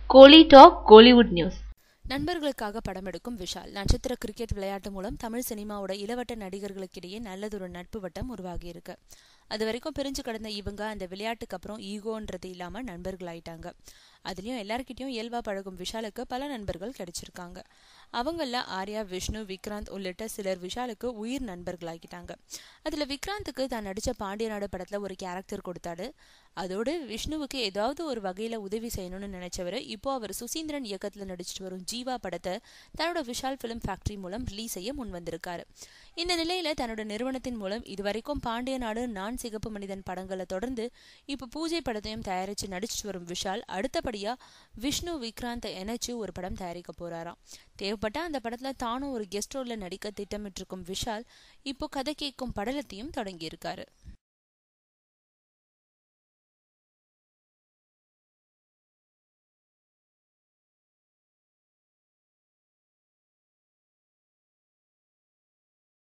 கோலி talk Kollywood news நண்பர்களுக்காக படம் எடுக்கும் விஷால் நட்சத்திர கிரிக்கெட் விளையாட்டு மூலம் தமிழ் சினிமாவோட இளவட்ட நடிகர்களுக்கிடையே நல்லதொரு நட்பு வட்டம் உருவாகியிருக்கு அது வரைக்கும் பிரிஞ்சு கிடந்த இவங்க அந்த விளையாட்டுக்கு அப்புறம் ஈகோன்றது இல்லாம நண்பர்கள் ஆயிட்டாங்க அதுலயும் எல்லார்கிட்டயும் இயல்பா பழகும் விஷாலுக்கு பல நண்பர்கள் கிடைச்சிருக்காங்க அவங்கள ஆர்யா விஷ்ணு விக்ராந்த் உள்ளிட்ட சிலர் விஷாலுக்கு உயிர் நண்பர்களாகிட்டாங்க அதுல விக்ராந்துக்கு தான் நடிச்ச பாண்டியநாடு படத்துல ஒரு கேரக்டர் கொடுத்தாரு அதோடு விஷ்ணுவுக்கு ஏதாவது ஒரு வகையில உதவி செய்யணும்னு நினைச்சவர் இப்போ அவர் சுசீந்திரன் இயக்கத்துல நடிச்சிட்டு வரும் ஜீவா படத்தை தன்னோட விஷால் பிலிம் ஃபேக்டரி மூலம் ரிலீஸ் செய்ய முன் வந்திருக்காரு இந்த நிலையில தன்னோட நிறுவனத்தின் மூலம் இதுவரைக்கும் பாண்டிய நாடு நான் சிகப்பு மனிதன் படங்களை தொடர்ந்து இப்ப பூஜை படத்தையும் தயாரிச்சு நடிச்சிட்டு வரும் விஷால் அடுத்தபடியா விஷ்ணு விக்ராந்தை இணைச்சு ஒரு படம் தயாரிக்க போறாராம் தேவைப்பட்ட அந்த படத்துல தானும் ஒரு கெஸ்ட் ரோல்ல நடிக்க திட்டமிட்டிருக்கும் விஷால் இப்போ கதை கேட்கும் படலத்தையும் தொடங்கியிருக்காரு